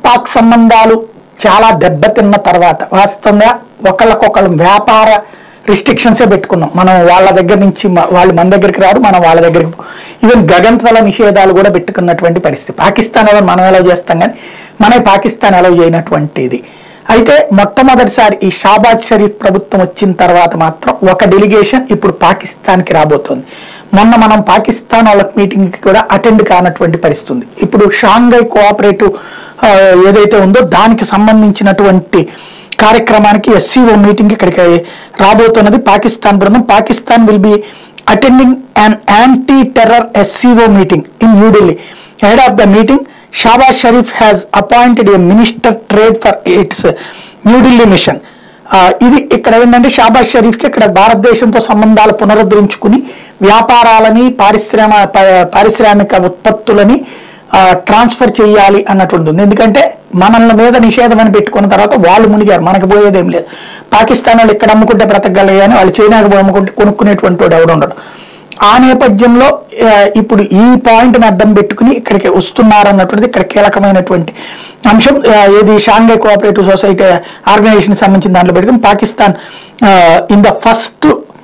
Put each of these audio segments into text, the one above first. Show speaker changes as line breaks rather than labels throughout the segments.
పాక్ సంబంధాలు చాలా దెబ్బతిన్న తర్వాత వాస్తవంగా ఒకళ్ళకొకళ్ళు వ్యాపార రిస్ట్రిక్షన్సే పెట్టుకున్నాం మనం వాళ్ళ దగ్గర నుంచి మ- వాళ్ళు మన దగ్గరికి రారు మనం వాళ్ళ దగ్గరికి పో- ఈవెన్ గగంతల నిషేధాలు కూడా పెట్టుకున్నటువంటి పరిస్థితి పాకిస్తాన్ ఎలా మనం ఎలా చేస్తాం కానీ మన పాకిస్తాన్ ఎలా చేయనటువంటిది అయితే మొట్టమొదటిసారి ఈ షాబాజ్ షరీఫ్ ప్రభుత్వం వచ్చిన తర్వాత మాత్రం ఒక డెలిగేషన్ ఇప్పుడు పాకిస్తాన్కి రాబోతోంది మొన్న మనం పాకిస్తాన్ వాళ్ళ మీటింగ్కి కూడా అటెండ్ కానటువంటి పరిస్థితి ఉంది ఇప్పుడు షాంఘై కోఆపరేటివ్ ఆ, ఏదైతే ఉందో దానికి సంబంధించినటువంటి కార్యక్రమానికి ఎస్సీఓ మీటింగ్ ఇక్కడికి రాబోతున్నది పాకిస్తాన్ బృందం Pakistan will be attending an anti terror SCO meeting in New Delhi head of the meeting Shahbaz Sharif has appointed a minister trade for its New Delhi mission ఇది ఇక్కడ ఏంటంటే షాబాజ్ షరీఫ్కి ఇక్కడ భారతదేశంతో సంబంధాలు పునరుద్ధరించుకుని వ్యాపారాలని పారిశ్రామ ప- పారిశ్రామిక ఉత్పత్తులని ట్రాన్స్ఫర్ చేయాలి అన్నటువంటి ఉంది ఎందుకంటే మనల్ని మీద నిషేధం అని పెట్టుకున్న తర్వాత వాళ్ళు మునిగారు మనకి పోయేదేం లేదు పాకిస్తాన్ వాళ్ళు ఇక్కడ అమ్ముకుంటే బ్రతకగలరు కానీ వాళ్ళు చైనాకు పోయి అమ్ముకుంటే కొనుక్కునేటువంటి వాడు ఎవడు ఉండడు ఆ నేపథ్యంలో ఆ, ఇప్పుడు ఈ పాయింట్ని అడ్డం పెట్టుకుని ఇక్కడికి వస్తున్నారన్నటువంటిది ఇక్కడ కీలకమైనటువంటి అంశం ఆ, ఏది షాంఘై కోఆపరేటివ్ సొసైటీ ఆర్గనైజేషన్ సంబంధించిన దాంట్లో పెట్టుకుని Pakistan in the first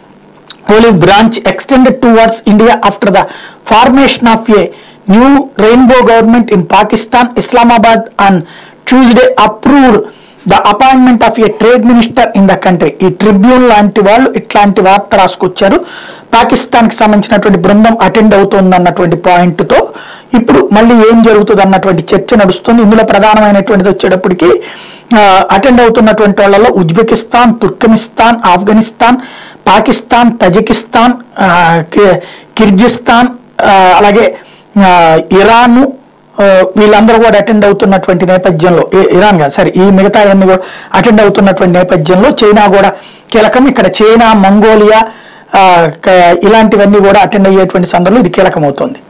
olive branch extended towards India after the formation of a new rainbow government in Pakistan. Islamabad on Tuesday approved the appointment of a trade minister in the country ఈ Tribune లాంటి వాళ్ళు ఇట్లాంటి వార్త రాసుకొచ్చారు పాకిస్తాన్కి సంబంధించినటువంటి బృందం attend అవుతుంది అన్నటువంటి పాయింట్తో ఇప్పుడు మళ్ళీ ఏం జరుగుతుంది అన్నటువంటి చర్చ నడుస్తుంది ఇందులో ప్రధానమైనటువంటిది వచ్చేటప్పటికి అటెండ్ అవుతున్నటువంటి వాళ్ళలో Uzbekistan Turkmenistan Afghanistan Pakistan Tajikistan ఆ, కి- కిర్గిస్తాన్ ఆ, అలాగే ఆ, ఇరాను ఆ, వీళ్ళందరూ కూడా అటెండ్ అవుతున్నటువంటి నేపథ్యంలో ఇ- ఇరాన్ కాదు సరే ఈ మిగతా అన్ని కూడా అటెండ్ అవుతున్నటువంటి నేపథ్యంలో చైనా కూడా కీలకం ఇక్కడ చైనా మంగోలియా ఆ, క- ఇలాంటివన్నీ కూడా అటెండ్ అయ్యేటువంటి సందర్భంలో ఇది కీలకం అవుతుంది